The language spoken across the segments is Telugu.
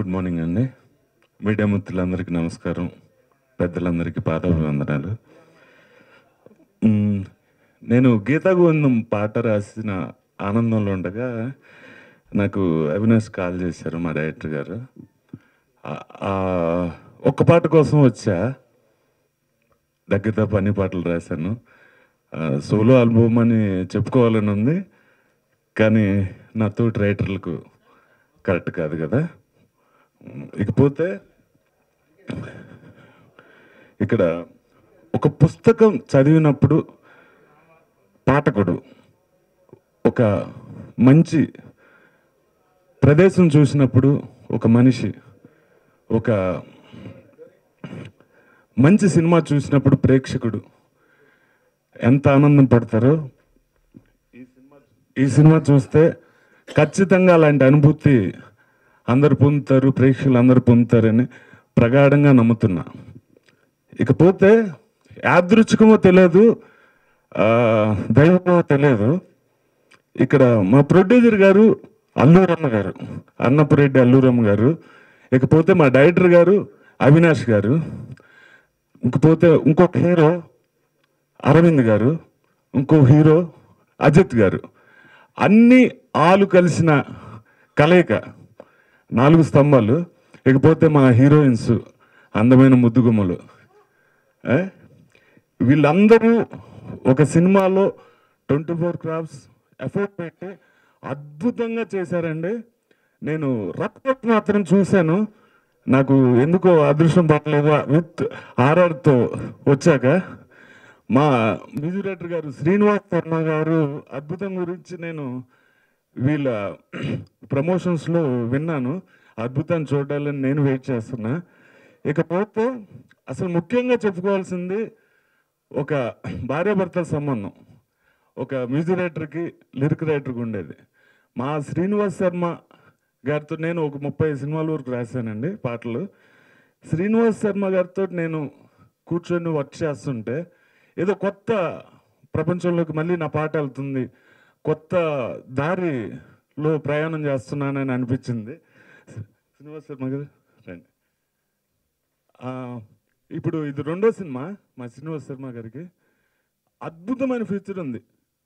గుడ్ మార్నింగ్ అండి మీడియా మిత్రులందరికీ నమస్కారం పెద్దలందరికీ పాదాభివందనాలు మ్మ్, నేను గీతా గోవిందం పాట రాసిన ఆనందంలో ఉండగా నాకు అవినాష్ కాల్ చేశారు మా డైరెక్టర్ గారు ఆ- ఆ ఒక్క పాట కోసం వచ్చా దగ్గర పని పాటలు రాశాను సోలో ఆల్బమ్ అని చెప్పుకోవాలని ఉంది కానీ నా తోటి రైటర్లకు కరెక్ట్ కాదు కదా ఇకపోతే ఇక్కడ ఒక పుస్తకం చదివినప్పుడు పాఠకుడు ఒక మంచి ప్రదేశం చూసినప్పుడు ఒక మనిషి ఒక మంచి సినిమా చూసినప్పుడు ప్రేక్షకుడు ఎంత ఆనందం పడతారో ఈ సినిమా చూస్తే ఖచ్చితంగా అలాంటి అనుభూతి అందరు పొందుతారు ప్రేక్షకులు అందరు పొందుతారని ప్రగాఢంగా నమ్ముతున్నా ఇకపోతే యాదృచ్ఛికమో తెలియదు ఆ, దైవమో తెలియదు ఇక్కడ మా ప్రొడ్యూసర్ గారు అల్లూరమ్మ గారు అన్నపురెడ్డి అల్లూరమ్మ గారు ఇకపోతే మా డైరెక్టర్ గారు అవినాష్ గారు ఇంకపోతే ఇంకొక హీరో అరవింద్ గారు ఇంకో హీరో అజిత్ గారు అన్ని ఆలు కలిసిన కలయిక నాలుగు స్తంభాలు ఇకపోతే మా హీరోయిన్స్ అందమైన ముద్దుగుమ్మలు ఏ? వీళ్ళందరూ ఒక సినిమాలో ట్వంటీ ఫోర్ క్రాఫ్ట్స్ ఎఫర్ట్ పెట్టి అద్భుతంగా చేశారండి నేను రక్త మాత్రం చూశాను నాకు ఎందుకో అదృష్టం పడలేదు విత్ ఆర్ఆర్తో వచ్చాక మా మ్యూజిక్ డైరెక్టర్ గారు శ్రీనివాస్ శర్మ గారు అద్భుతం గురించి నేను వీళ్ళ ప్రమోషన్స్లో విన్నాను అద్భుతాన్ని చూడాలని నేను వెయిట్ చేస్తున్నా ఇకపోతే అసలు ముఖ్యంగా చెప్పుకోవాల్సింది ఒక భార్యాభర్తల సంబంధం ఒక మ్యూజిక్ డైరెక్టర్కి లిరిక్ రైటర్కి ఉండేది మా శ్రీనివాస్ శర్మ గారితో నేను ఒక ముప్పై సినిమాల వరకు రాశానండి పాటలు శ్రీనివాస్ శర్మ గారితో నేను కూర్చొని వర్క్ చేస్తుంటే ఏదో కొత్త ప్రపంచంలోకి మళ్ళీ నా పాట వెళ్తుంది కొత్త దారిలో ప్రయాణం చేస్తున్నానని అనిపించింది శ్రీనివాస్ శర్మ గారు రండి ఆ, ఇప్పుడు ఇది రెండో సినిమా మా శ్రీనివాస్ శర్మ గారికి అద్భుతమైన ఫ్యూచర్ ఉంది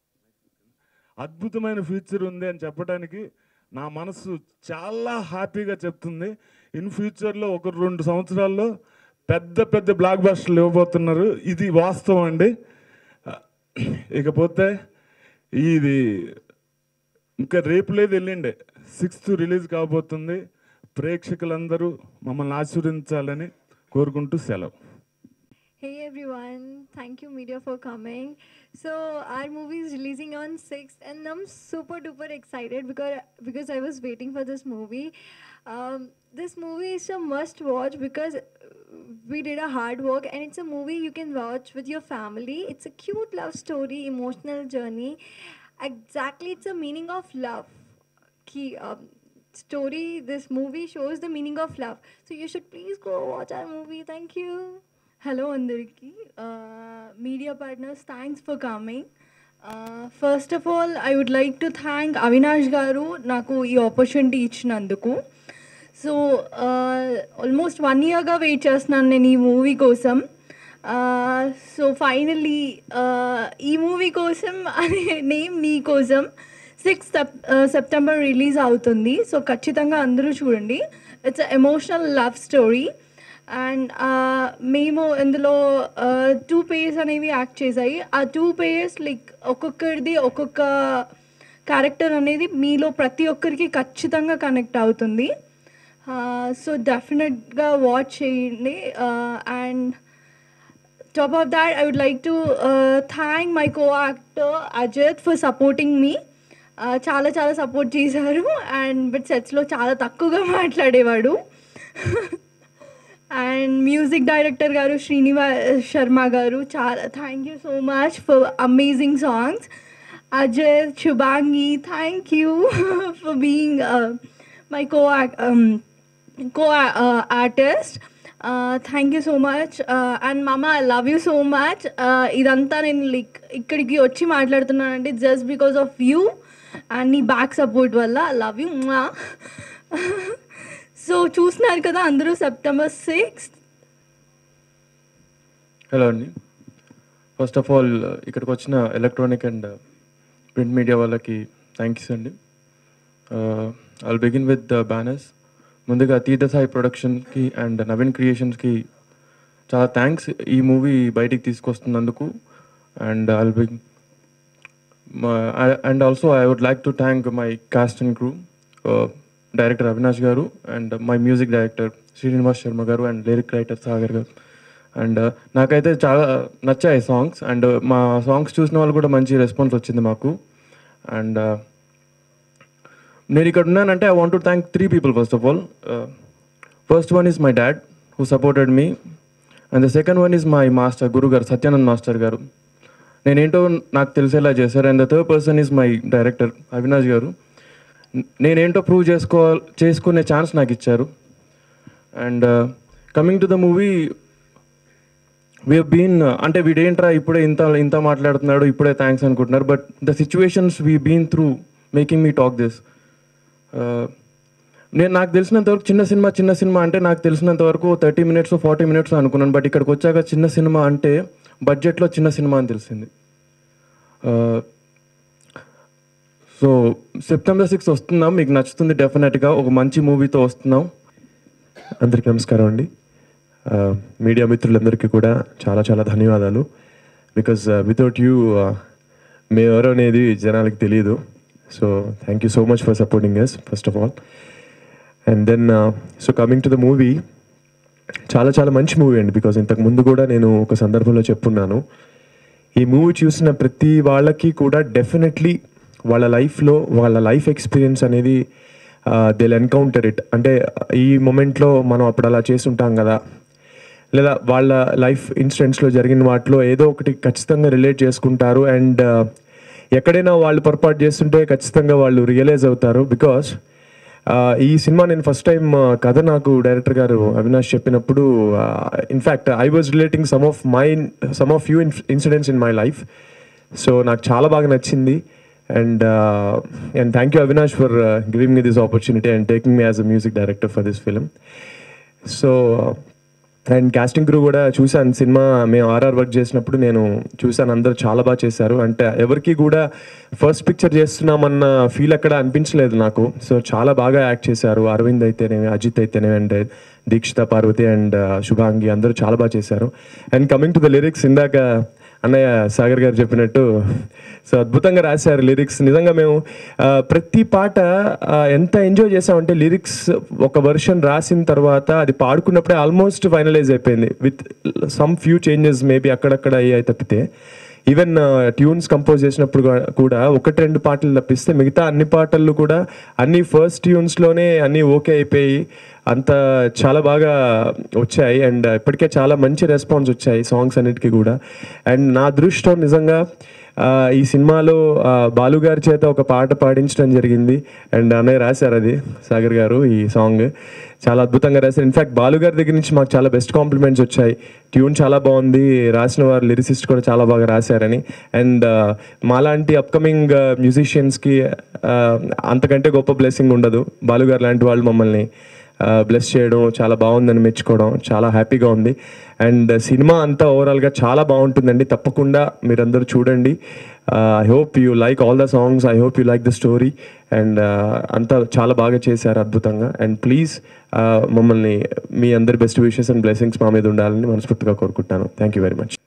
అద్భుతమైన ఫ్యూచర్ ఉంది అని చెప్పడానికి నా మనసు చాలా హ్యాపీగా చెప్తుంది ఇన్ ఫ్యూచర్లో ఒక రెండు సంవత్సరాల్లో పెద్ద పెద్ద బ్లాక్ బస్టర్లు ఇవ్వబోతున్నారు ఇది వాస్తవం అండి ఇకపోతే ఇది ఇంకా రేపు లేదు వెళ్ళండి సిక్స్త్ రిలీజ్ కాబోతుంది ప్రేక్షకులందరూ మమ్మల్ని ఆశీర్వదించాలని కోరుకుంటూ సెలవు Hey everyone, thank you media for coming. So our movie is releasing on 6th and I'm super duper excited because because I was waiting for this movie. Um, this movie is a must watch because we did a hard work and it's a movie you can watch with your family. It's a cute love story, emotional journey. Exactly, it's a meaning of love. Key um, story. This movie shows the meaning of love. So you should please go watch our movie. Thank you. Hello అందరికీ media partners thanks for coming first of all I would like to thank Avinash garu నాకు ఈ ఆపర్చునిటీ ఇచ్చినందుకు సో ఆల్మోస్ట్ వన్ ఇయర్గా వెయిట్ చేస్తున్నాను నేను ఈ మూవీ కోసం సో ఫైనలీ ఈ మూవీ కోసం అనే నేమ్ నీ కోసం సిక్స్ సెప్టెంబర్ రిలీజ్ అవుతుంది సో ఖచ్చితంగా అందరూ చూడండి it's emotional love story and మేము ఇందులో టూ పేయర్స్ అనేవి యాక్ట్ చేశాయి ఆ టూ పేయర్స్ లైక్ ఒక్కొక్కరిది ఒక్కొక్క క్యారెక్టర్ అనేది మీలో ప్రతి ఒక్కరికి ఖచ్చితంగా కనెక్ట్ అవుతుంది సో డెఫినెట్గా వాచ్ చేయండి and top of that I would like to thank my co actor Ajith for supporting me చాలా చాలా సపోర్ట్ చేశారు అండ్ బట్ సెట్స్లో చాలా తక్కువగా మాట్లాడేవాడు అండ్ మ్యూజిక్ డైరెక్టర్ గారు శ్రీనివాస్ శర్మ గారు చాలా thank you so much for amazing songs Ajay Shubhangi thank you for being my co co artist thank you so much and మామ I love you so much ఇదంతా నేను లైక్ ఇక్కడికి వచ్చి మాట్లాడుతున్నానంటే just because of you and నీ బ్యాక్ సపోర్ట్ వల్ల ఐ లవ్ యూ సో చూస్తున్నారు కదా అందరూ సెప్టెంబర్ సిక్స్త్ హలో అండి ఫస్ట్ ఆఫ్ ఆల్ ఇక్కడికి వచ్చిన ఎలక్ట్రానిక్ అండ్ ప్రింట్ మీడియా వాళ్ళకి థ్యాంక్స్ అండి I'll begin with the banners ముందుగా తీర్థ సాయి ప్రొడక్షన్కి అండ్ నవీన్ క్రియేషన్స్కి చాలా థ్యాంక్స్ ఈ మూవీ బయటికి తీసుకొస్తున్నందుకు and I'll big and also I would like to thank my cast and crew director Avinash garu and my music director Srinivas Sharma garu and lyric writer Sagar గారు అండ్ నాకైతే చాలా నచ్చాయి సాంగ్స్ అండ్ మా సాంగ్స్ చూసిన వాళ్ళు కూడా మంచి రెస్పాన్స్ వచ్చింది మాకు అండ్ నేను ఇక్కడ ఉన్నానంటే I want to thank three people first of all first one is my dad who supported me and the second one is my master guru garu Satyanand master garu నేనేంటో నాకు తెలిసేలా చేశారు and the third person is my director Avinash garu నేనేంటో ప్రూవ్ చేసుకో చేసుకునే ఛాన్స్ నాకు ఇచ్చారు and coming to the movie we been అంటే వీడేంట్రా ఇప్పుడే ఇంత ఇంత మాట్లాడుతున్నాడు ఇప్పుడే థ్యాంక్స్ అనుకుంటున్నారు but the situations we been through making me talk this నేను నాకు తెలిసినంత వరకు చిన్న సినిమా చిన్న సినిమా అంటే నాకు తెలిసినంత వరకు థర్టీ మినిట్స్ ఫార్టీ మినిట్స్ అనుకున్నాను బట్ ఇక్కడికి వచ్చాక చిన్న సినిమా అంటే బడ్జెట్లో చిన్న సినిమా అని తెలిసింది సో సెప్టెంబర్ సిక్స్ వస్తున్నాం మీకు నచ్చుతుంది డెఫినెట్గా ఒక మంచి మూవీతో వస్తున్నాం అందరికీ నమస్కారం అండి మీడియా మిత్రులందరికీ కూడా చాలా చాలా ధన్యవాదాలు బికాజ్ వితౌట్ యూ మేమెవరో అనేది జనాలకి తెలియదు so thank you so much for supporting us first of all and then so coming to the movie చాలా చాలా మంచి మూవీ అండి బికాజ్ ఇంతకు ముందు కూడా నేను ఒక సందర్భంలో చెప్పున్నాను ఈ మూవీ చూసిన ప్రతి వాళ్ళకి కూడా డెఫినెట్లీ వాళ్ళ లైఫ్లో వాళ్ళ లైఫ్ ఎక్స్పీరియన్స్ అనేది దిల్ ఎన్కౌంటర్ ఇట్ అంటే ఈ మొమెంట్లో మనం అప్పుడు అలా చేస్తుంటాం కదా లేదా వాళ్ళ లైఫ్ ఇన్సిడెంట్స్లో జరిగిన వాటిలో ఏదో ఒకటి ఖచ్చితంగా రిలేట్ చేసుకుంటారు అండ్ ఎక్కడైనా వాళ్ళు పొరపాటు చేస్తుంటే ఖచ్చితంగా వాళ్ళు రియలైజ్ అవుతారు బికాస్ ఈ సినిమా నేను ఫస్ట్ టైం కథ నాకు డైరెక్టర్ గారు అవినాష్ చెప్పినప్పుడు in fact I was relating some of my some of you incidents in my life so నాకు చాలా బాగా నచ్చింది and and thank you Avinash for giving me this opportunity and taking me as a music director for this film so and casting crew కూడా చూశాను సినిమా మేము ఆర్ఆర్ వర్క్ చేసినప్పుడు నేను చూశాను అందరూ చాలా బాగా చేశారు అంటే ఎవరికి కూడా ఫస్ట్ పిక్చర్ చేస్తున్నామన్న ఫీల్ అక్కడ అనిపించలేదు నాకు సో చాలా బాగా యాక్ట్ చేశారు అరవింద్ అయితేనేమి అజిత్ అయితేనేమి అండ్ దీక్షిత పార్వతి అండ్ శుభాంగి అందరూ చాలా బాగా చేశారు and coming to the lyrics ఇందాక అన్నయ్య సాగర్ గారు చెప్పినట్టు సో అద్భుతంగా రాశారు లిరిక్స్ నిజంగా మేము ప్రతి పాట ఎంత ఎంజాయ్ చేసామంటే లిరిక్స్ ఒక వర్షన్ రాసిన తర్వాత అది పాడుకున్నప్పుడే ఆల్మోస్ట్ ఫైనలైజ్ అయిపోయింది with some few changes maybe అక్కడక్కడ అయ్యాయి తప్పితే ఈవెన్ ట్యూన్స్ కంపోజ్ చేసినప్పుడు కూడా ఒకటి రెండు పాటలు తప్పిస్తే మిగతా అన్ని పాటలు కూడా అన్ని ఫస్ట్ ట్యూన్స్లోనే అన్నీ ఓకే అయిపోయి అంత చాలా బాగా వచ్చాయి అండ్ ఇప్పటికే చాలా మంచి రెస్పాన్స్ వచ్చాయి సాంగ్స్ అన్నిటికీ కూడా అండ్ నా దృష్టం నిజంగా ఈ సినిమాలో బాలు గారి చేత ఒక పాట పాడించడం జరిగింది అండ్ అన్నయ్య రాశారు అది సాగర్ గారు ఈ సాంగ్ చాలా అద్భుతంగా రాశారు ఇన్ఫాక్ట్ బాలు గారి దగ్గర నుంచి మాకు చాలా బెస్ట్ కాంప్లిమెంట్స్ వచ్చాయి ట్యూన్ చాలా బాగుంది రాసిన వారు లిరిసిస్ట్ కూడా చాలా బాగా రాశారని అండ్ మాలాంటి అప్కమింగ్ మ్యూజిషియన్స్కి అంతకంటే గొప్ప బ్లెస్సింగ్ ఉండదు బాలు గారు లాంటి వాళ్ళు మమ్మల్ని బ్లెస్ చేయడం చాలా బాగుందని మెచ్చుకోవడం చాలా హ్యాపీగా ఉంది అండ్ సినిమా అంతా ఓవరాల్గా చాలా బాగుంటుందండి తప్పకుండా మీరందరూ చూడండి I hope you like all the songs I hope you like the story and అంతా చాలా బాగా చేశారు అద్భుతంగా అండ్ ప్లీజ్ మమ్మల్ని మీ అందరి బెస్ట్ విషెస్ అండ్ బ్లెస్సింగ్స్ మా మీద ఉండాలని మనస్ఫూర్తిగా కోరుకుంటాను thank you very much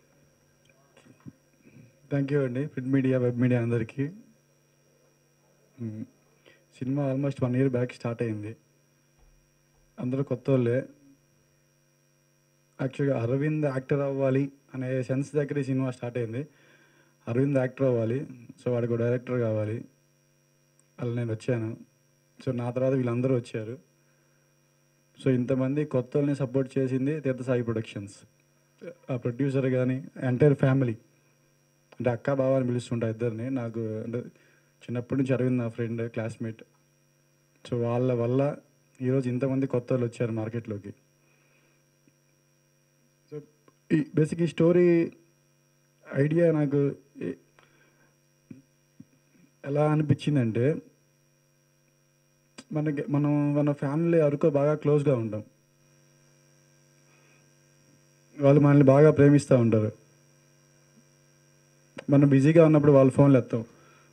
thank you అండి ప్రింట్ మీడియా వెబ్ మీడియా అందరికీ సినిమా almost one year back start అయింది అందరూ కొత్త వాళ్ళే యాక్చువల్గా అరవింద్ యాక్టర్ అవ్వాలి అనే సెన్స్ దగ్గర ఈ సినిమా స్టార్ట్ అయింది అరవింద్ యాక్టర్ అవ్వాలి సో వాడికి డైరెక్టర్ కావాలి అలా నేను వచ్చాను సో నా తర్వాత వీళ్ళందరూ వచ్చారు సో ఇంతమంది కొత్త వాళ్ళని సపోర్ట్ చేసింది తీర్థ సాయి ప్రొడక్షన్స్ ఆ ప్రొడ్యూసర్ కానీ ఎంటైర్ ఫ్యామిలీ అంటే అక్క బావ అని పిలుస్తుంటా ఇద్దరిని నాకు అంటే చిన్నప్పటి నుంచి అరవింద్ నా ఫ్రెండ్ క్లాస్మేట్ సో వాళ్ళ వల్ల ఈరోజు ఇంతమంది కొత్త వాళ్ళు వచ్చారు మార్కెట్లోకి సో ఈ బేసిక్ ఈ స్టోరీ ఐడియా నాకు ఏ- ఎలా అనిపించిందంటే మనకి మనం మన ఫ్యామిలీ వరకు బాగా క్లోజ్గా ఉంటాం వాళ్ళు మనల్ని బాగా ప్రేమిస్తూ ఉంటారు మనం బిజీగా ఉన్నప్పుడు వాళ్ళు ఫోన్లు ఎత్తాం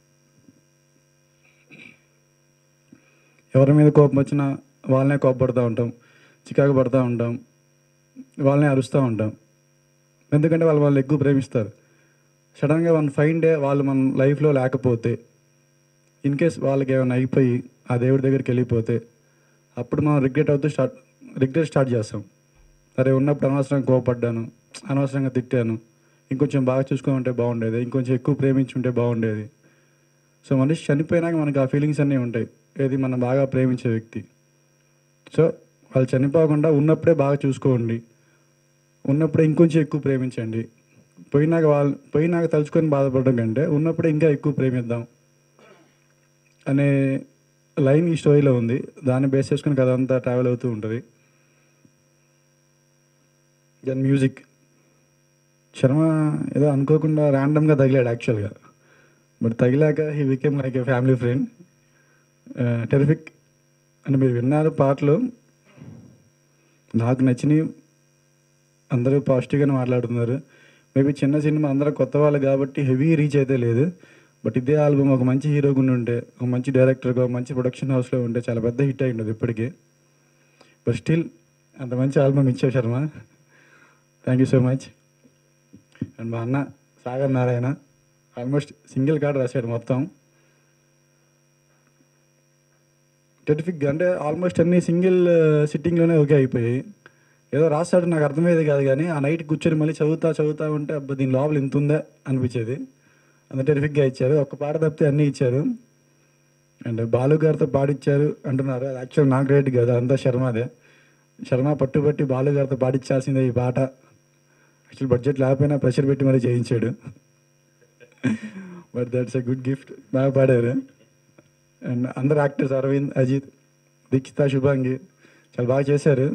ఎవరి మీద కోపం వచ్చినా వాళ్ళనే కోపపడుతూ ఉంటాం చికాకు పడుతూ ఉంటాం వాళ్ళని అరుస్తూ ఉంటాం ఎందుకంటే వాళ్ళు వాళ్ళు ఎక్కువ ప్రేమిస్తారు సడన్గా వన్ ఫైన్ డే వాళ్ళు మన లైఫ్లో లేకపోతే ఇన్ కేస్ వాళ్ళకి ఏమైనా అయిపోయి ఆ దేవుడి దగ్గరికి వెళ్ళిపోతే అప్పుడు మనం రిగ్రెట్ అవుతూ స్టార్ట్ రిగ్రెట్ స్టార్ట్ చేస్తాం సరే ఉన్నప్పుడు అనవసరంగా కోపడ్డాను అనవసరంగా తిట్టాను ఇంకొంచెం బాగా చూసుకుంటే బాగుండేది ఇంకొంచెం ఎక్కువ ప్రేమించుంటే బాగుండేది సో మనిషి చనిపోయినాక మనకు ఆ ఫీలింగ్స్ అన్నీ ఉంటాయి ఏది మనం బాగా ప్రేమించే వ్యక్తి సో వాళ్ళు చనిపోకుండా ఉన్నప్పుడే బాగా చూసుకోండి ఉన్నప్పుడే ఇంకొంచెం ఎక్కువ ప్రేమించండి పోయినాక వాళ్ళు పోయినాక తలుచుకొని బాధపడడం కంటే ఉన్నప్పుడే ఇంకా ఎక్కువ ప్రేమిద్దాం అనే లైన్ ఈ స్టోరీలో ఉంది దాన్ని బేస్ చేసుకుని కథ అంతా ట్రావెల్ అవుతూ ఉంటుంది దెన్ మ్యూజిక్ శర్మ ఏదో అనుకోకుండా ర్యాండమ్గా తగిలాడు యాక్చువల్గా బట్ తగిలాక he became like a family friend terrific అని మీరు విన్నారు పాటలు నాకు నచ్చినవి అందరూ పాజిటివ్గానే మాట్లాడుతున్నారు మేబీ చిన్న సినిమా అందరూ కొత్త వాళ్ళు కాబట్టి హెవీ రీచ్ అయితే లేదు బట్ ఇదే ఆల్బమ్ ఒక మంచి హీరో గుండి ఉంటే ఒక మంచి డైరెక్టర్గా ఒక మంచి ప్రొడక్షన్ హౌస్లో ఉంటే చాలా పెద్ద హిట్ అయి ఉండదు ఇప్పటికీ బట్ స్టిల్ అంత మంచి ఆల్బమ్ ఇచ్చావు Sharma thank you so much and మా అన్న Sagar Narayana almost single card రాశాడు మొత్తం టెరిఫిక్ అంటే ఆల్మోస్ట్ అన్ని సింగిల్ సిట్టింగ్లోనే ఓకే అయిపోయాయి ఏదో రాస్తాడు నాకు అర్థమయ్యేది కాదు కానీ ఆ నైట్ కూర్చొని మళ్ళీ చదువుతా చదువుతా ఉంటే అబ్బా దీని లోపల ఇంత ఉందా అనిపించేది అంత టెరిఫిక్గా ఇచ్చారు ఒక్క పాట తప్పితే అన్నీ ఇచ్చారు అండ్ బాలు గారితో పాడిచ్చారు అంటున్నారు అది యాక్చువల్ నాకు రేట్ కాదు అంతా శర్మదే శర్మ పట్టుబట్టి బాలు గారితో పాడిచ్చాల్సిందే ఈ పాట యాక్చువల్ బడ్జెట్ లేకపోయినా ప్రెషర్ పెట్టి మరీ చేయించాడు but that's a good gift బాగా పాడారు అండ్ అందరు యాక్టర్స్ అరవింద్ అజిత్ దీక్షిత శుభాంగి చాలా బాగా చేశారు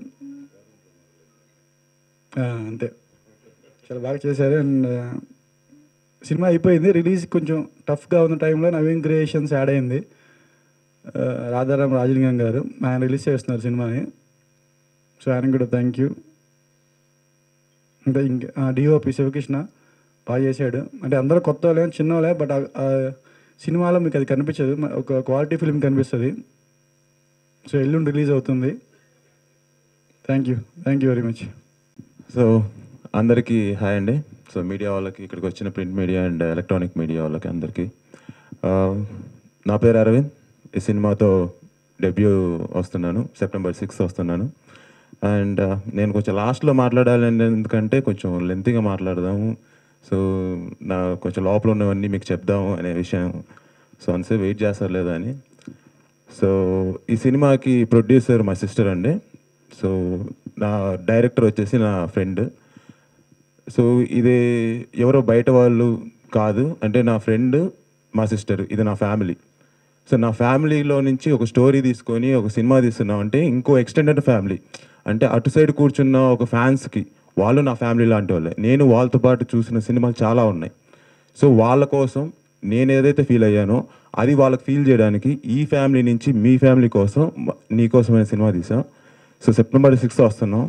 ఆ, అంతే చాలా బాగా చేశారు అండ్ సినిమా అయిపోయింది రిలీజ్ కొంచెం టఫ్గా ఉన్న టైంలో నవీన్ క్రియేషన్స్ యాడ్ అయింది ఆ, రాధారాం రాజలింగం గారు ఆయన రిలీజ్ చేస్తున్నారు సినిమాని సో ఆయనకు కూడా థ్యాంక్ యూ ఇంకా ఇంకా డిఓపి శివకృష్ణ బాగా చేశాడు అంటే అందరూ కొత్త వాళ్ళే చిన్న వాళ్ళే బట్ ఆ సినిమాలో మీకు అది కనిపించదు మ- ఒక క్వాలిటీ ఫిల్మ్ కనిపిస్తుంది సో ఎల్లుండి రిలీజ్ అవుతుంది thank you thank you very much so అందరికీ హాయ్ అండి సో మీడియా వాళ్ళకి ఇక్కడికి వచ్చిన print media and electronic media వాళ్ళకి అందరికీ ఆ, నా పేరు అరవింద్ ఈ సినిమాతో డెబ్యూ వస్తున్నాను సెప్టెంబర్ సిక్స్ వస్తున్నాను అండ్ నేను కొంచెం లాస్ట్లో మాట్లాడాలి అంటే ఎందుకంటే కొంచెం లెంతీగా మాట్లాడదాము సో నా కొంచెం లోపల ఉన్నవన్నీ మీకు చెప్దాము అనే విషయం సో అంతే వెయిట్ చేస్తారు లేదా అని సో ఈ సినిమాకి ప్రొడ్యూసర్ మా సిస్టర్ అండి సో నా డైరెక్టర్ వచ్చేసి నా ఫ్రెండ్ సో ఇది ఎవరో బయట వాళ్ళు కాదు అంటే నా ఫ్రెండ్ మా సిస్టర్ ఇది నా ఫ్యామిలీ సో నా ఫ్యామిలీలో నుంచి ఒక స్టోరీ తీసుకొని ఒక సినిమా తీస్తున్నాం అంటే ఇంకో ఎక్స్టెండెడ్ ఫ్యామిలీ అంటే అటు సైడ్ కూర్చున్న ఒక ఫ్యాన్స్కి వాళ్ళు నా ఫ్యామిలీ లాంటి వాళ్ళే నేను వాళ్ళతో పాటు చూసిన సినిమాలు చాలా ఉన్నాయి సో వాళ్ళ కోసం నేను ఏదైతే ఫీల్ అయ్యానో అది వాళ్ళకి ఫీల్ చేయడానికి ఈ ఫ్యామిలీ నుంచి మీ ఫ్యామిలీ కోసం మ- నీ కోసమైన సినిమా తీసాం సో సెప్టెంబర్ సిక్స్త్ వస్తున్నాం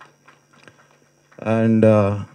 అండ్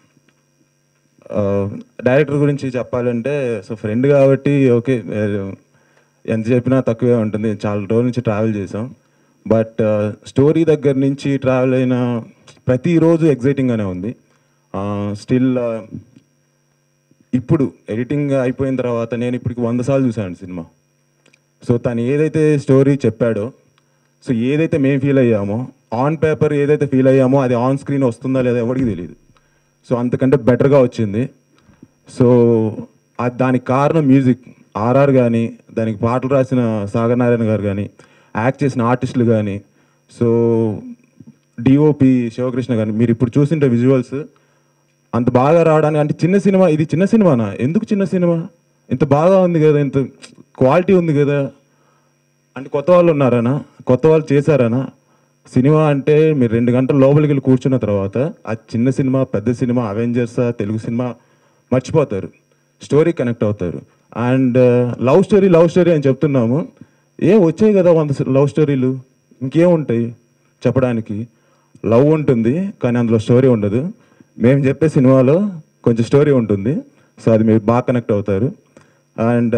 డైరెక్టర్ గురించి చెప్పాలంటే సో ఫ్రెండ్ కాబట్టి ఓకే ఎంత చెప్పినా తక్కువే ఉంటుంది చాలా రోజుల నుంచి ట్రావెల్ చేసాం బట్ స్టోరీ దగ్గర నుంచి ట్రావెల్ అయిన ప్రతిరోజు ఎగ్జైటింగ్గానే ఉంది స్టిల్ ఇప్పుడు ఎడిటింగ్ అయిపోయిన తర్వాత నేను ఇప్పటికి వంద సార్లు చూశాను సినిమా సో తను ఏదైతే స్టోరీ చెప్పాడో సో ఏదైతే మేము ఫీల్ అయ్యామో ఆన్ పేపర్ ఏదైతే ఫీల్ అయ్యామో అది ఆన్ స్క్రీన్ వస్తుందా లేదా ఎవరికి తెలియదు సో అంతకంటే బెటర్గా వచ్చింది సో అది దానికి కారణం మ్యూజిక్ ఆర్ఆర్ కానీ దానికి పాటలు రాసిన సాగర్ నారాయణ గారు కానీ యాక్ట్ చేసిన ఆర్టిస్టులు కానీ సో డిఓపి శివకృష్ణ కానీ మీరు ఇప్పుడు చూసింటే విజువల్స్ అంత బాగా రావడానికి అంటే చిన్న సినిమా ఇది చిన్న సినిమానా ఎందుకు చిన్న సినిమా ఇంత బాగా ఉంది కదా ఇంత క్వాలిటీ ఉంది కదా అంటే కొత్త వాళ్ళు ఉన్నారనా కొత్త వాళ్ళు చేశారనా సినిమా అంటే మీరు రెండు గంటల లోపలికి వెళ్ళి కూర్చున్న తర్వాత ఆ చిన్న సినిమా పెద్ద సినిమా అవెంజర్స్ తెలుగు సినిమా మర్చిపోతారు స్టోరీ కనెక్ట్ అవుతారు and love story love story అని చెప్తున్నాము ఏ వచ్చాయి కదా వంద లవ్ స్టోరీలు ఇంకేం ఉంటాయి చెప్పడానికి లవ్ ఉంటుంది కానీ అందులో స్టోరీ ఉండదు మేము చెప్పే సినిమాలో కొంచెం స్టోరీ ఉంటుంది సో అది మీరు బాగా కనెక్ట్ అవుతారు అండ్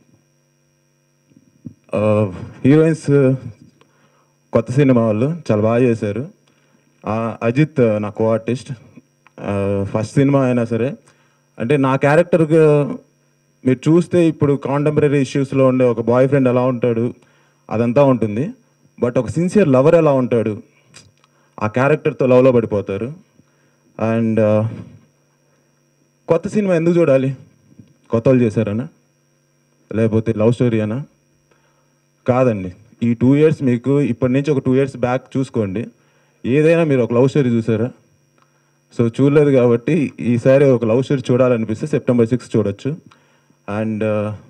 హీరోయిన్స్ కొత్త సినిమా వాళ్ళు చాలా బాగా చేశారు ఆ, అజిత్ నా కో ఆర్టిస్ట్ ఫస్ట్ సినిమా అయినా సరే అంటే నా క్యారెక్టర్గా మీరు చూస్తే ఇప్పుడు కాంటెంపరీ ఇష్యూస్లో ఉండే ఒక బాయ్ ఫ్రెండ్ ఎలా ఉంటాడు అదంతా ఉంటుంది బట్ ఒక సిన్సియర్ లవర్ ఎలా ఉంటాడు ఆ క్యారెక్టర్తో లవ్లో పడిపోతారు అండ్ కొత్త సినిమా ఎందుకు చూడాలి కొత్త వాళ్ళు చేశారనా లేకపోతే లవ్ స్టోరీ అనా కాదండి ఈ టూ ఇయర్స్ మీకు ఇప్పటి నుంచి ఒక టూ ఇయర్స్ బ్యాక్ చూసుకోండి ఏదైనా మీరు ఒక లవ్ స్టోరీ చూసారా సో చూడలేదు కాబట్టి ఈసారి ఒక లవ్ స్టోరీ చూడాలనిపిస్తే సెప్టెంబర్ సిక్స్ చూడొచ్చు అండ్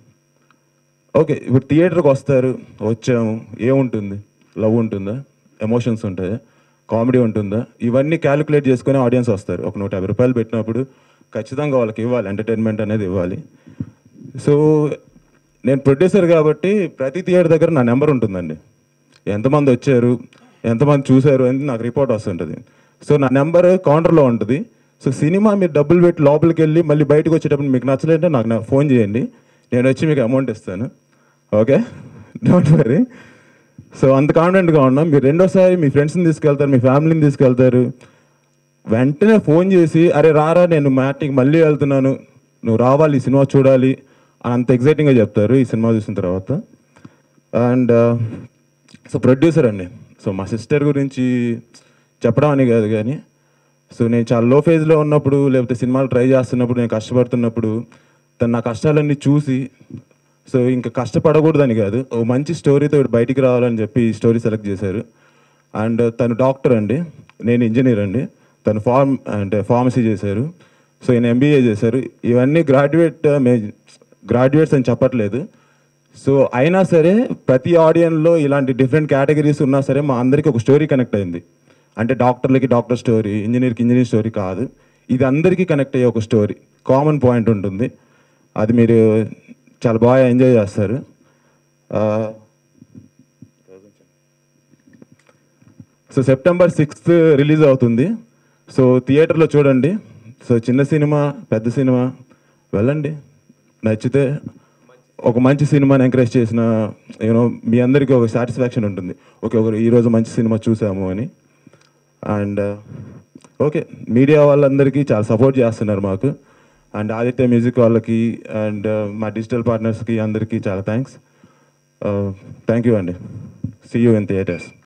ఓకే ఇప్పుడు థియేటర్కి వస్తారు వచ్చాము ఏముంటుంది లవ్ ఉంటుందా ఎమోషన్స్ ఉంటాయా కామెడీ ఉంటుందా ఇవన్నీ క్యాలిక్యులేట్ చేసుకుని ఆడియన్స్ వస్తారు ఒక నూట యాభై రూపాయలు పెట్టినప్పుడు ఖచ్చితంగా వాళ్ళకి ఇవ్వాలి ఎంటర్టైన్మెంట్ అనేది ఇవ్వాలి సో నేను ప్రొడ్యూసర్ కాబట్టి ప్రతి థియేటర్ దగ్గర నా నెంబర్ ఉంటుందండి ఎంతమంది వచ్చారు ఎంతమంది చూశారు అని నాకు రిపోర్ట్ వస్తుంటుంది సో నా నెంబర్ కౌంటర్లో ఉంటుంది సో సినిమా మీరు డబ్బులు పెట్టి లోపలికి వెళ్ళి మళ్ళీ బయటకు వచ్చేటప్పుడు మీకు నచ్చలేదంటే నాకు నా ఫోన్ చేయండి నేను వచ్చి మీకు అమౌంట్ ఇస్తాను ఓకే డోంట్ వరీ సో అంత కాన్ఫిడెంట్గా ఉన్నాం మీరు రెండోసారి మీ ఫ్రెండ్స్ని తీసుకెళ్తారు మీ ఫ్యామిలీని తీసుకెళ్తారు వెంటనే ఫోన్ చేసి అరే రారా నేను మ్యాట్కి మళ్ళీ వెళ్తున్నాను నువ్వు రావాలి ఈ సినిమా చూడాలి అని అంత ఎగ్జైటింగ్గా చెప్తారు ఈ సినిమా చూసిన తర్వాత అండ్ సో ప్రొడ్యూసర్ అండి సో మా సిస్టర్ గురించి చెప్పడం అని కాదు కానీ సో నేను చాలా లో ఫేజ్లో ఉన్నప్పుడు లేకపోతే సినిమాలు ట్రై చేస్తున్నప్పుడు నేను కష్టపడుతున్నప్పుడు తను నా కష్టాలన్నీ చూసి సో ఇంకా కష్టపడకూడదని కాదు ఓ మంచి స్టోరీతో బయటికి రావాలని చెప్పి ఈ స్టోరీ సెలెక్ట్ చేశారు అండ్ తను డాక్టర్ అండి నేను ఇంజనీర్ అండి తను ఫార్మ్ అంటే ఫార్మసీ చేశారు సో ఈయన ఎంబీఏ చేశారు ఇవన్నీ గ్రాడ్యుయేట్ మే గ్రాడ్యుయేట్స్ అని చెప్పట్లేదు సో అయినా సరే ప్రతి ఆడియన్లో ఇలాంటి డిఫరెంట్ కేటగిరీస్ ఉన్నా సరే మా అందరికీ ఒక స్టోరీ కనెక్ట్ అయింది అంటే డాక్టర్లకి డాక్టర్ స్టోరీ ఇంజనీర్కి ఇంజనీర్ స్టోరీ కాదు ఇది అందరికీ కనెక్ట్ అయ్యే ఒక స్టోరీ కామన్ పాయింట్ ఉంటుంది అది మీరు చాలా బాగా ఎంజాయ్ చేస్తారు ఆ, సో సెప్టెంబర్ సిక్స్త్ రిలీజ్ అవుతుంది సో థియేటర్లో చూడండి సో చిన్న సినిమా పెద్ద సినిమా వెళ్ళండి నచ్చితే ఒక మంచి సినిమాని ఎంకరేజ్ చేసిన యూనో మీ అందరికీ ఒక సాటిస్ఫాక్షన్ ఉంటుంది ఓకే ఒకరు ఈరోజు మంచి సినిమా చూసాము అని అండ్ ఓకే మీడియా వాళ్ళందరికీ చాలా సపోర్ట్ చేస్తున్నారు మాకు అండ్ ఆదిత్య మ్యూజిక్ వాళ్ళకి అండ్ మా డిజిటల్ పార్ట్నర్స్కి అందరికీ చాలా థ్యాంక్స్ థ్యాంక్ యూ అండి సీ యూ ఇన్ థియేటర్స్